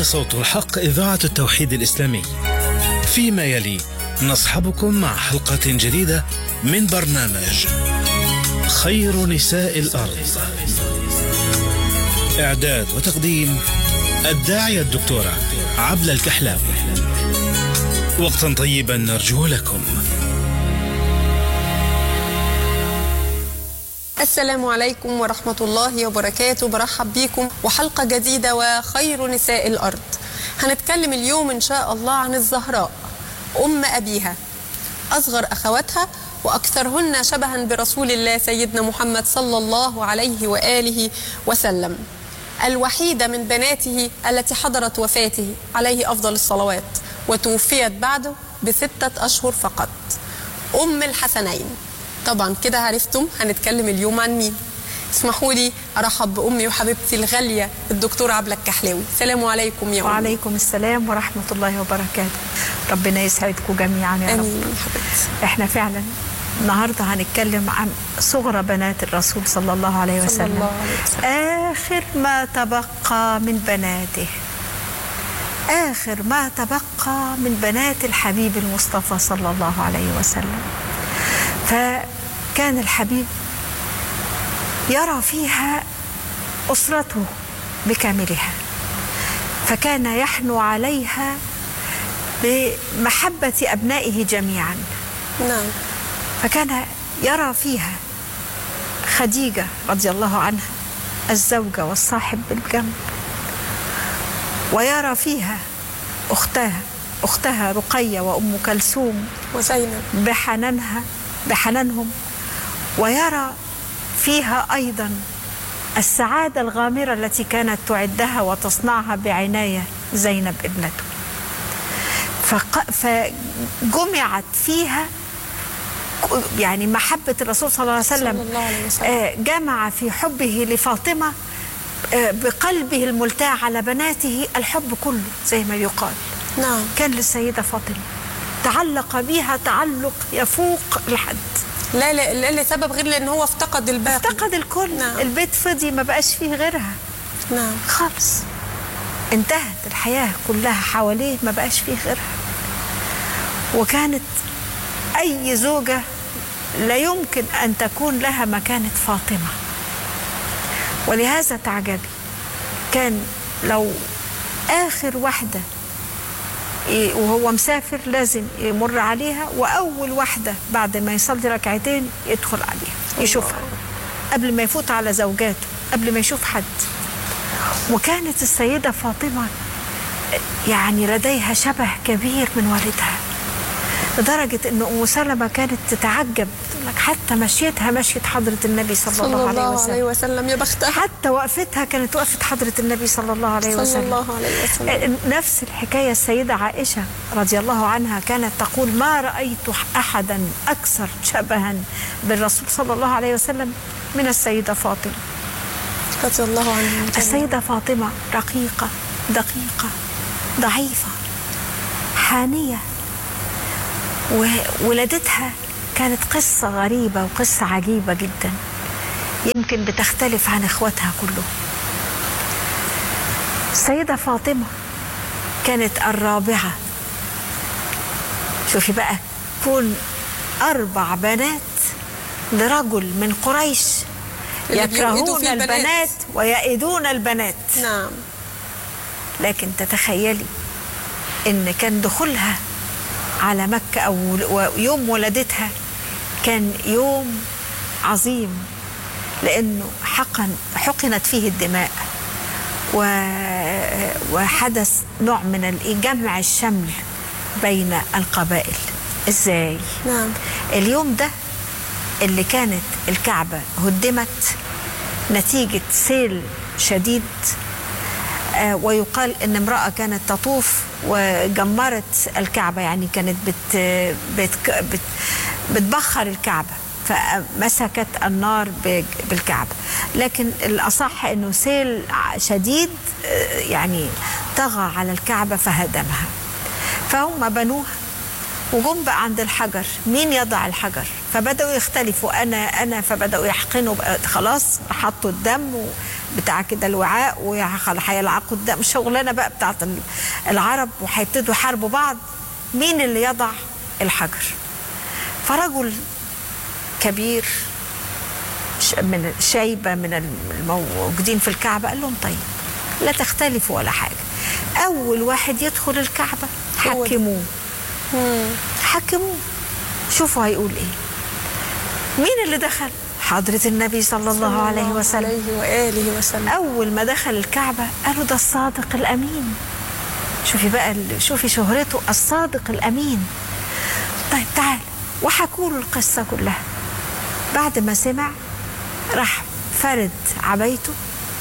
هذا صوت الحق إذاعة التوحيد الإسلامي فيما يلي نصحبكم مع حلقة جديدة من برنامج خير نساء الأرض إعداد وتقديم الداعية الدكتورة عبلة الكحلاوي وقتا طيبا نرجو لكم السلام عليكم ورحمة الله وبركاته برحب بيكم وحلقة جديدة وخير نساء الأرض هنتكلم اليوم إن شاء الله عن الزهراء أم أبيها أصغر أخواتها وأكثرهن شبها برسول الله سيدنا محمد صلى الله عليه وآله وسلم الوحيدة من بناته التي حضرت وفاته عليه أفضل الصلوات وتوفيت بعده بستة أشهر فقط أم الحسنين طبعا كده عرفتم هنتكلم اليوم عن مين اسمحوا لي ارحب بامي وحبيبتي الغاليه الدكتوره عبله الكحلاوي السلام عليكم يا امي وعليكم السلام ورحمة الله وبركاته ربنا يسعدكم جميعا يا رب امين يا حبيبتي احنا فعلا النهاردة هنتكلم عن صغرى بنات الرسول صلى الله عليه صلى وسلم الله عليه وسلم. آخر ما تبقى من بناته آخر ما تبقى من بنات الحبيب المصطفى صلى الله عليه وسلم فكان الحبيب يرى فيها أسرته بكاملها فكان يحنو عليها بمحبة أبنائه جميعا نعم فكان يرى فيها خديجة رضي الله عنها الزوجة والصاحب بالجنب ويرى فيها أختها أختها رقية وأم كلثوم وزينب بحنانها بحنانهم ويرى فيها أيضا السعادة الغامرة التي كانت تعدها وتصنعها بعناية زينب ابنته فق... فجمعت فيها يعني محبة الرسول صلى الله عليه وسلم صلى الله عليه وسلم. آه، جمع في حبه لفاطمة آه، بقلبه الملتاع على بناته الحب كله زي ما يقال نعم كان للسيدة فاطمة تعلق بها تعلق يفوق الحد لا لا لا لسبب غير لان هو افتقد الباقي افتقد الكل نعم. البيت فضي ما بقاش فيه غيرها نعم خالص انتهت الحياة كلها حواليه ما بقاش فيه غيرها وكانت أي زوجة لا يمكن أن تكون لها مكانة فاطمة ولهذا تعجبي كان لو آخر واحدة ي- وهو مسافر لازم يمر عليها وأول واحدة بعد ما يصلي ركعتين يدخل عليها يشوفها قبل ما يفوت على زوجاته قبل ما يشوف حد وكانت السيدة فاطمة يعني لديها شبه كبير من والدها لدرجة أن أم سلمة كانت تتعجب تقول لك حتى مشيتها مشية حضرة النبي صلى, صلى الله عليه الله وسلم عليه وسلم يا بختها حتى وقفتها كانت وقفة حضرة النبي صلى الله عليه صلى وسلم الله عليه وسلم نفس الحكاية السيدة عائشة رضي الله عنها كانت تقول ما رأيت أحدا أكثر شبها بالرسول صلى الله عليه وسلم من السيدة فاطمة رضي الله عنهم جميعاً. السيدة فاطمة رقيقة دقيقة ضعيفة حانية وولادتها كانت قصة غريبة وقصة عجيبة جدا يمكن بتختلف عن اخواتها كلهم السيدة فاطمة كانت الرابعة شوفي بقى كون أربع بنات لرجل من قريش اللي بيوئدوا يكرهون فيه البنات. البنات ويئدون البنات نعم لكن تتخيلي ان كان دخولها على مكة او يوم ولادتها كان يوم عظيم لانه حقن حقنت فيه الدماء و- وحدث نوع من ال- جمع الشمل بين القبائل ازاي نعم اليوم ده اللي كانت الكعبة هدمت نتيجة سيل شديد آه، ويقال ان امرأة كانت تطوف وجمرت الكعبة يعني كانت بت بت بت بتبخر الكعبة فمسكت النار ب- بالكعبة لكن الأصح أنه سيل ع- شديد آه، يعني طغى على الكعبة فهدمها فهم بنوها وجم بقى عند الحجر مين يضع الحجر فبدأوا يختلفوا أنا أنا فبدأوا يحقنوا بقى خلاص حطوا الدم بتاع كده الوعاء وهيلعقوا قدام شغلانه بقى بتاعت العرب وهيبتدوا يحاربوا بعض مين اللي يضع الحجر فرجل كبير من شيبه من الموجودين في الكعبه قال لهم طيب لا تختلفوا ولا حاجه اول واحد يدخل الكعبه حكموه حكموه شوفوا هيقول ايه مين اللي دخل حضرة النبي صلى الله عليه وسلم عليه وآله وسلم أول ما دخل الكعبة قالوا ده الصادق الأمين شوفي بقى شوفي شهرته الصادق الأمين طيب تعال وحكوا له القصة كلها بعد ما سمع راح فرد عبيته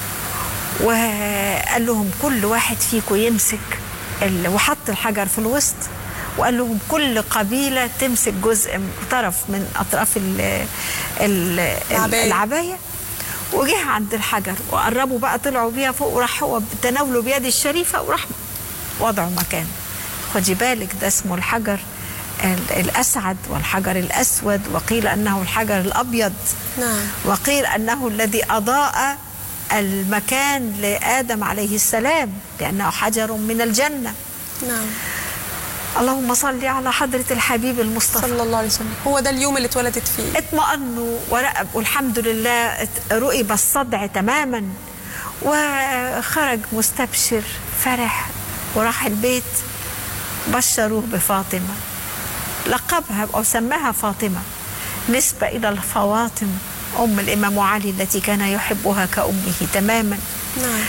وقال لهم كل واحد فيكم يمسك وحط الحجر في الوسط وقال لهم كل قبيلة تمسك جزء طرف من أطراف ال ال العباية. العباية وجه عند الحجر وقربوا بقى طلعوا بيها فوق وراح هو تناوله بيد الشريفة وراح وضعه مكانه خدي بالك ده اسمه الحجر الأسعد والحجر الأسود وقيل أنه الحجر الأبيض نعم وقيل أنه الذي أضاء المكان لآدم عليه السلام لأنه حجر من الجنة نعم اللهم صل على حضرة الحبيب المصطفى صلى الله عليه وسلم هو ده اليوم اللي اتولدت فيه اطمأنوا ورقب والحمد لله رؤب الصدع تماما وخرج مستبشر فرح وراح البيت بشروه بفاطمة لقبها أو سماها فاطمة نسبة إلى الفواطم أم الإمام علي التي كان يحبها كأمه تماما نعم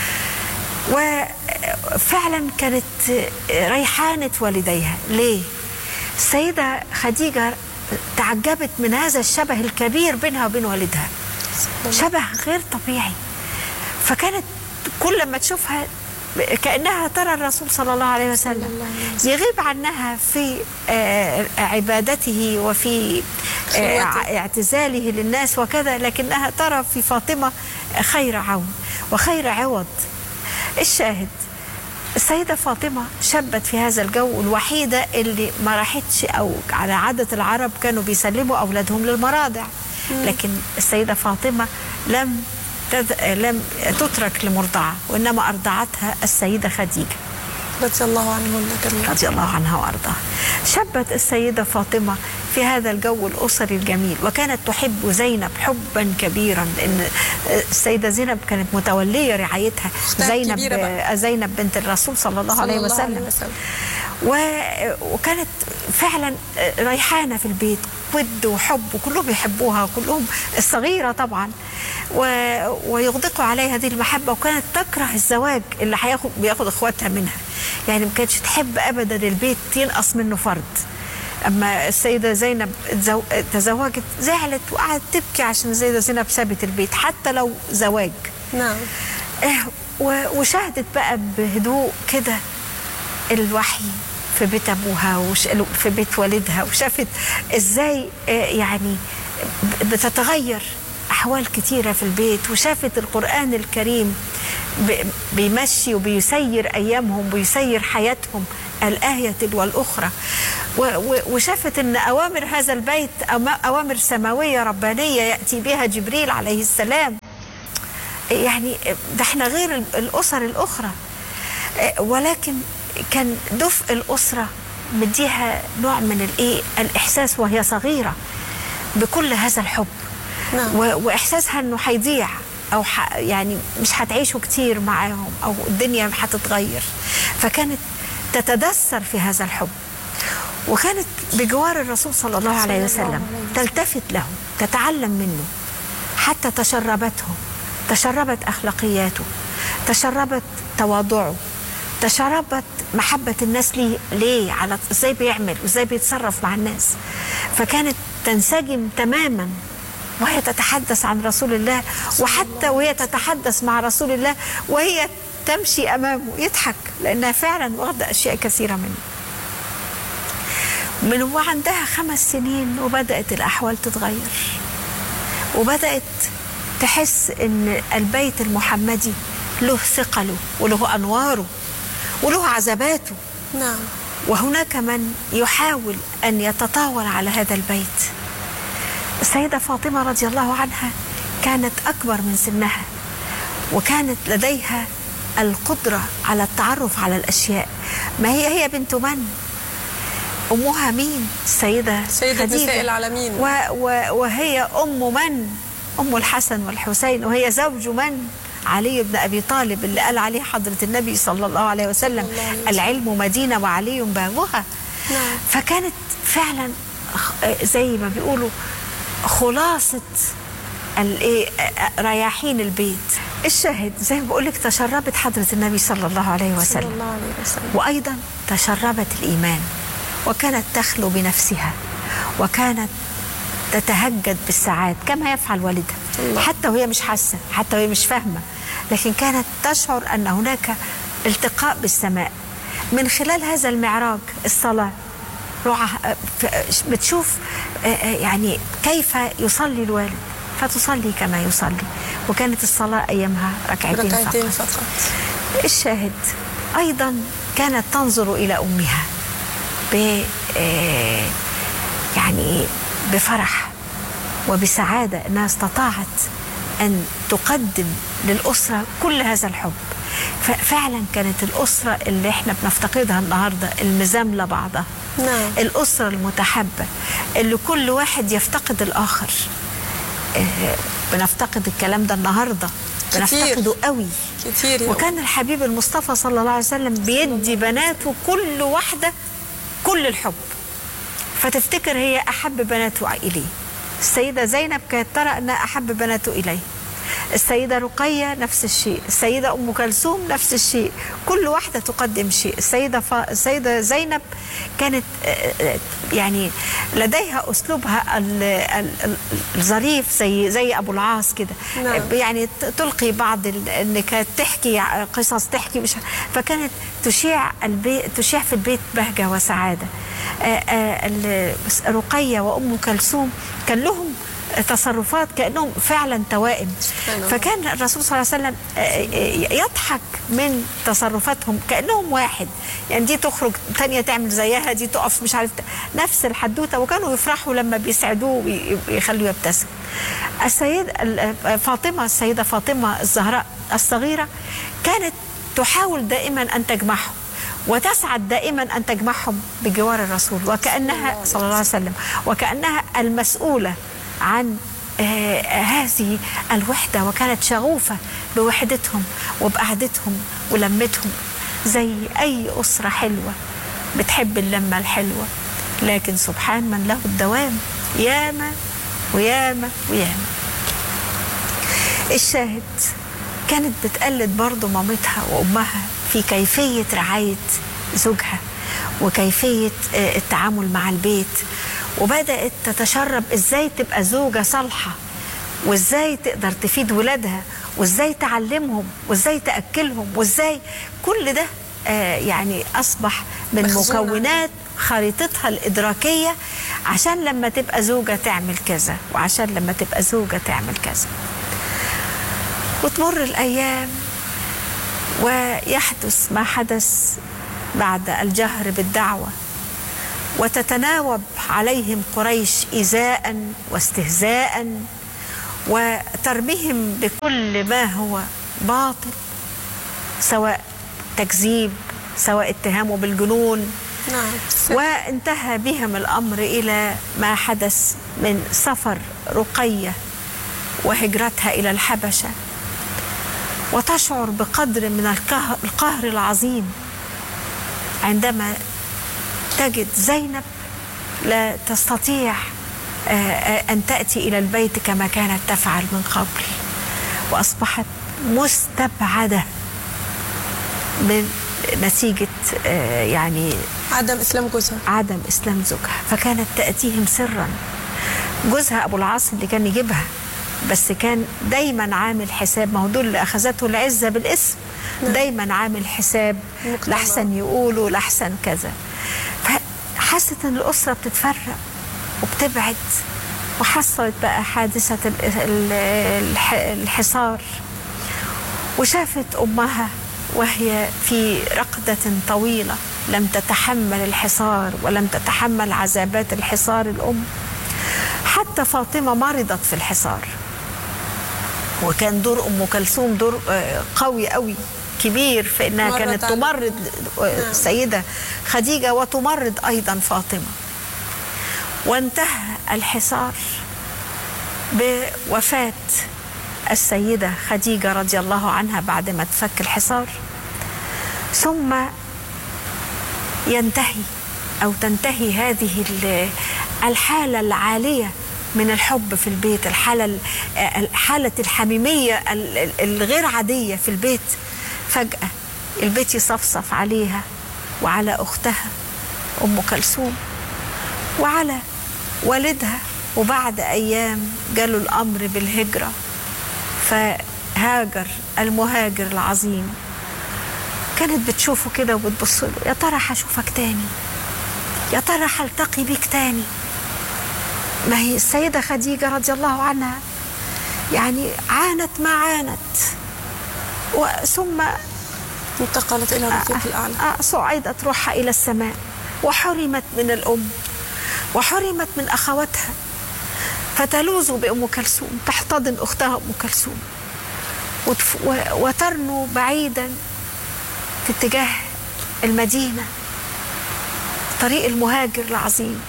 وفعلا كانت ريحانة والديها ليه؟ السيدة خديجة تعجبت من هذا الشبه الكبير بينها وبين والدها شبه غير طبيعي فكانت كل ما تشوفها كأنها ترى الرسول صلى الله عليه وسلم يغيب عنها في آه، عبادته وفي آه، خلوته. اعتزاله للناس وكذا لكنها ترى في فاطمة خير عون وخير عوض الشاهد السيدة فاطمة شبت في هذا الجو الوحيدة اللي ما راحتش أو على عادة العرب كانوا بيسلموا أولادهم للمراضع لكن السيدة فاطمة لم تد... لم تترك لمرضعة وإنما أرضعتها السيدة خديجة رضي الله عنهن جميعا رضي الله عنها وارضاها شبت السيده فاطمه في هذا الجو الاسري الجميل وكانت تحب زينب حبا كبيرا لان السيده زينب كانت متوليه رعايتها أختها زينب الكبيرة بقى. زينب بنت الرسول صلى الله صلى عليه الله عليه وسلم وسلم. و- وكانت فعلا ريحانه في البيت ود وحب وكلهم يحبوها وكلهم الصغيره طبعا و... ويغدقوا عليها هذه المحبه وكانت تكره الزواج اللي هياخد بياخد اخواتها منها يعني ما كانتش تحب ابدا البيت ينقص منه فرد اما السيده زينب تزو... تزوجت زعلت وقعدت تبكي عشان السيده زينب سابت البيت حتى لو زواج نعم إيه، و- وشاهدت بقى بهدوء كده الوحي في بيت ابوها وش في بيت والدها وشافت ازاي آه، يعني ب- بتتغير احوال كتيره في البيت وشافت القران الكريم ب- بيمشي وبيسير ايامهم ويسير حياتهم الايه تلو الاخرى و- و- وشافت ان اوامر هذا البيت أما- اوامر سماويه ربانيه ياتي بها جبريل عليه السلام يعني ده احنا غير ال- الاسر الاخرى آه، ولكن كان دفء الاسره مديها نوع من الايه الاحساس وهي صغيره بكل هذا الحب نعم. و- واحساسها انه هيضيع او ح يعني مش هتعيشوا كتير معاهم او الدنيا هتتغير فكانت تتدثر في هذا الحب وكانت بجوار الرسول صلى الله عليه الله وسلم عليه تلتفت له تتعلم منه حتى تشربته تشربت اخلاقياته تشربت تواضعه تشربت محبة الناس ليه ليه على ازاي بيعمل وازاي بيتصرف مع الناس فكانت تنسجم تماما وهي تتحدث عن رسول الله وحتى وهي تتحدث مع رسول الله وهي تمشي امامه يضحك لانها فعلا واخده اشياء كثيره منه من وعندها خمس سنين وبدات الاحوال تتغير وبدات تحس ان البيت المحمدي له ثقله وله انواره وله عذاباته نعم وهناك من يحاول ان يتطاول على هذا البيت السيده فاطمه رضي الله عنها كانت اكبر من سنها وكانت لديها القدرة على التعرف على الأشياء ما هي هي بنت من؟ أمها مين؟ السيدة سيدة خديجة. نساء العالمين. و و وهي أم من؟ أم الحسن والحسين وهي زوج من؟ علي بن أبي طالب اللي قال عليه حضرة النبي صلى الله عليه وسلم الله عليه وسلم. العلم مدينة وعلي بابها نعم. فكانت فعلا خ- زي ما بيقولوا خلاصة الايه رياحين البيت الشاهد زي ما بقول لك تشربت حضرة النبي صلى الله عليه صلى وسلم الله عليه وسلم وأيضا تشربت الإيمان وكانت تخلو بنفسها وكانت تتهجد بالساعات كما يفعل والدها الله. حتى وهي مش حاسة حتى وهي مش فاهمة لكن كانت تشعر أن هناك التقاء بالسماء من خلال هذا المعراج الصلاة رعى بتشوف آه، آه، يعني كيف يصلي الوالد فتصلي كما يصلي وكانت الصلاة أيامها ركعتين, ركعتين فقط. فقط الشاهد أيضا كانت تنظر إلى أمها ب آه، يعني بفرح وبسعادة أنها استطاعت أن تقدم للأسرة كل هذا الحب ففعلا كانت الأسرة اللي احنا بنفتقدها النهاردة المزاملة بعضها نعم. الأسرة المتحبة اللي كل واحد يفتقد الآخر آه، بنفتقد الكلام ده النهارده كتير. بنفتقده قوي كتير يا وكان الحبيب المصطفى صلى الله عليه وسلم بيدي بناته كل واحدة كل الحب فتفتكر هي أحب بناته إليه السيدة زينب كانت ترى أنها أحب بناته إليه السيدة رقية نفس الشيء السيدة أم كلثوم نفس الشيء كل واحدة تقدم شيء السيدة, ف... السيدة زينب كانت آه، آه، يعني لديها أسلوبها ال- ال- ال- الظريف زي زي أبو العاص كده نعم. يعني ت- تلقي بعض ال- النكات تحكي ع- قصص تحكي مش فكانت تشيع البيت تشيع في البيت بهجه وسعاده آه، آه، ال- رقيه وام كلثوم كان لهم تصرفات كانهم فعلا توائم سبحان الله. فكان الرسول صلى الله عليه وسلم آه، آه، يضحك من تصرفاتهم كانهم واحد يعني دي تخرج تانية تعمل زيها دي تقف مش عارف نفس الحدوته وكانوا يفرحوا لما بيسعدوه ويخلوه يبتسم السيد ال- فاطمه السيده فاطمه الزهراء الصغيره كانت تحاول دائما ان تجمعهم وتسعد دائما ان تجمعهم بجوار الرسول وكانها صلى الله عليه وسلم وكانها المسؤوله عن آه، هذه الوحده وكانت شغوفه بوحدتهم وبقعدتهم ولمتهم زي اي اسره حلوه بتحب اللمه الحلوه لكن سبحان من له الدوام ياما وياما وياما الشاهد كانت بتقلد برضو مامتها وأمها في كيفية رعاية زوجها وكيفية آه، التعامل مع البيت وبدأت تتشرب إزاي تبقى زوجة صالحة وإزاي تقدر تفيد ولادها وإزاي تعلمهم وإزاي تأكلهم وإزاي كل ده آه، يعني أصبح من مخزون مكونات خريطتها الإدراكية عشان لما تبقى زوجة تعمل كذا وعشان لما تبقى زوجة تعمل كذا وتمر الأيام ويحدث ما حدث بعد الجهر بالدعوة وتتناوب عليهم قريش إيذاء واستهزاء وترميهم بكل ما هو باطل سواء تكذيب سواء اتهامه بالجنون نعم وانتهى بهم الامر الى ما حدث من سفر رقيه وهجرتها الى الحبشه وتشعر بقدر من القهر, القهر العظيم عندما تجد زينب لا تستطيع آه، آه، ان تاتي الى البيت كما كانت تفعل من قبل واصبحت مستبعده من نتيجه آه، يعني عدم اسلام جوزها عدم اسلام زوجها فكانت تاتيهم سرا جوزها ابو العاص اللي كان يجيبها بس كان دايما عامل حساب ما هو دول اللي اخذته العزه بالاسم دايما عامل حساب مجتمع. لحسن يقولوا لحسن كذا فحست ان الاسره بتتفرق وبتبعد وحصلت بقى حادثه ال- ال- الح- الحصار وشافت امها وهي في رقده طويله لم تتحمل الحصار ولم تتحمل عذابات الحصار الام حتى فاطمه مرضت في الحصار وكان دور ام كلثوم دور آه، قوي قوي كبير في انها مرت كانت على- تمرض آه، نعم. السيده خديجه وتمرض ايضا فاطمه وانتهى الحصار بوفاه السيده خديجه رضي الله عنها بعد ما تفك الحصار ثم ينتهي او تنتهي هذه ال- الحاله العاليه من الحب في البيت الحاله ال- حاله الحميميه ال- ال- الغير عاديه في البيت فجاه البيت يصفصف عليها وعلى اختها ام كلثوم وعلى والدها وبعد ايام جاله الامر بالهجره فهاجر المهاجر العظيم كانت بتشوفه كده وبتبص له يا ترى هشوفك تاني يا ترى هلتقي بيك تاني ما هي السيدة خديجة رضي الله عنها يعني عانت ما عانت ثم انتقلت الى الرفيق الاعلى آه، صعدت روحها إلى السماء وحرمت من الأم وحرمت من أخواتها فتلوذ بأم كلثوم تحتضن أختها أم كلثوم وتف- و- وترنو بعيدا في اتجاه المدينة طريق المهاجر العظيم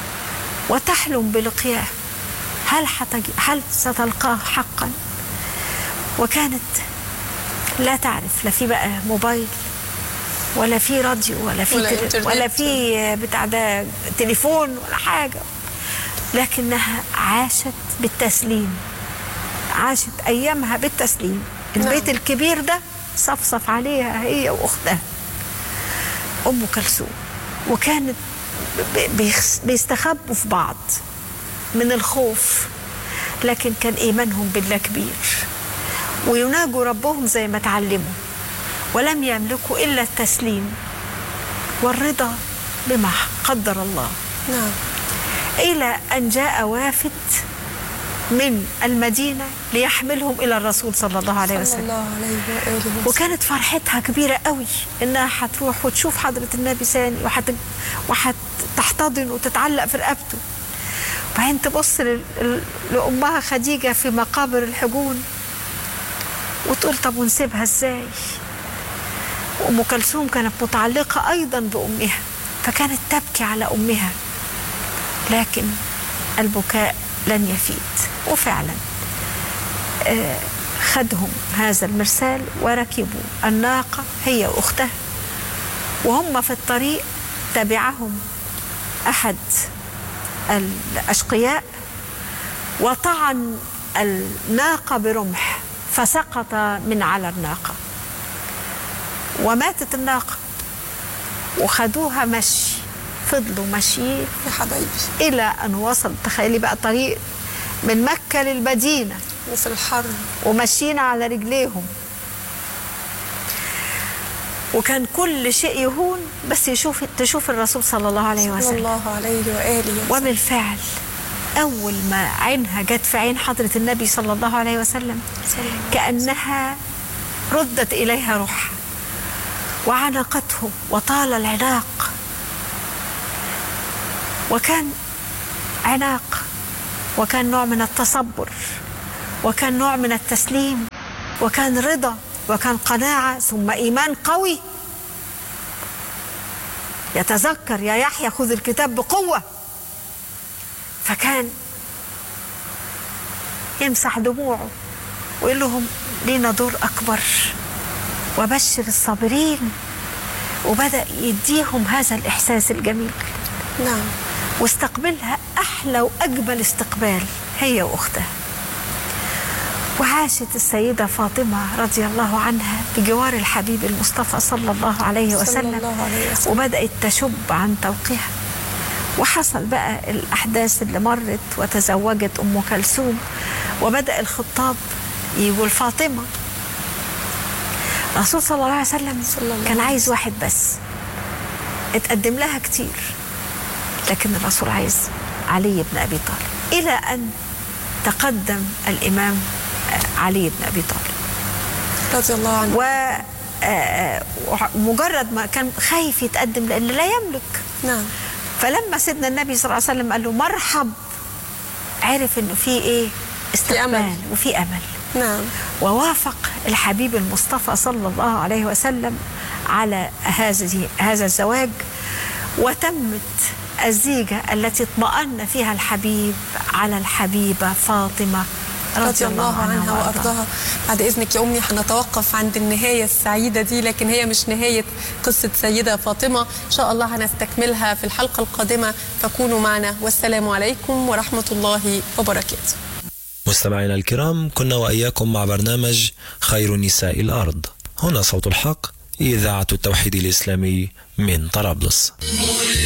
وتحلم بلقياه هل حتج... هل ستلقاه حقا وكانت لا تعرف لا في بقى موبايل ولا في راديو ولا في ولا تل... إنترنت. ولا في بتاع ده تليفون ولا حاجه لكنها عاشت بالتسليم عاشت ايامها بالتسليم البيت نعم. الكبير ده صفصف عليها هي واختها ام كلثوم وكانت ب- بيخس- بيستخبوا في بعض من الخوف لكن كان ايمانهم بالله كبير ويناجوا ربهم زي ما اتعلموا ولم يملكوا الا التسليم والرضا بما قدر الله نعم إلى أن جاء وافد من المدينة ليحملهم إلى الرسول صلى الله عليه صلى وسلم الله عليه واله وسلم وكانت فرحتها كبيرة قوي إنها هتروح وتشوف حضرة النبي ثاني وحت... وهتحتضن وتتعلق في رقبته وبعدين تبص لل... ل- لأمها خديجة في مقابر الحجون وتقول طب ونسيبها ازاي وأم كلثوم كانت متعلقة أيضا بأمها فكانت تبكي على أمها لكن البكاء لن يفيد وفعلا آه، خدهم هذا المرسال وركبوا الناقة هي وأختها وهم في الطريق تبعهم أحد الأشقياء وطعن الناقة برمح فسقط من على الناقة وماتت الناقة وخدوها مشي فضلوا ماشيين يا حبايبي إلى أن وصل تخيلي بقى طريق من مكة للمدينة وفي الحر وماشيين على رجليهم وكان كل شيء يهون بس يشوف تشوف الرسول صلى الله عليه صلى وسلم الله عليه واله وسلم وبالفعل أول ما عينها جت في عين حضرة النبي صلى الله عليه وسلم صلى الله كأنها ردت إليها روحها وعنقته وطال العناق وكان عناق وكان نوع من التصبر وكان نوع من التسليم وكان رضا وكان قناعة ثم إيمان قوي يتذكر يا يحيى خذ الكتاب بقوة فكان يمسح دموعه ويقول لهم لينا دور أكبر وبشر الصابرين وبدأ يديهم هذا الإحساس الجميل نعم واستقبلها أحلى وأجمل استقبال هي وأختها وعاشت السيدة فاطمة رضي الله عنها بجوار الحبيب المصطفى صلى الله عليه صلى وسلم الله عليه وسلم. وبدأت تشب عن طوقها وحصل بقى الأحداث اللي مرت وتزوجت أم كلثوم وبدأ الخطاب يقول فاطمة الرسول صلى الله عليه وسلم صلى الله كان عليه عايز واحد بس اتقدم لها كتير لكن الرسول عايز علي بن أبي طالب إلى أن تقدم الإمام علي بن أبي طالب رضي الله عنه و آه، ومجرد ما كان خايف يتقدم لأن لا يملك نعم فلما سيدنا النبي صلى الله عليه وسلم قال له مرحب عرف انه في ايه استقبال أمل. وفي امل نعم ووافق الحبيب المصطفى صلى الله عليه وسلم على هذه هذا الزواج وتمت الزيجة التي اطمأن فيها الحبيب على الحبيبة فاطمة رضي الله عنها وارضاها بعد اذنك يا امي هنتوقف عند النهايه السعيده دي لكن هي مش نهايه قصه سيده فاطمه ان شاء الله هنستكملها في الحلقه القادمه فكونوا معنا والسلام عليكم ورحمه الله وبركاته مستمعينا الكرام كنا وإياكم مع برنامج خير نساء الأرض هنا صوت الحق إذاعة التوحيد الإسلامي من طرابلس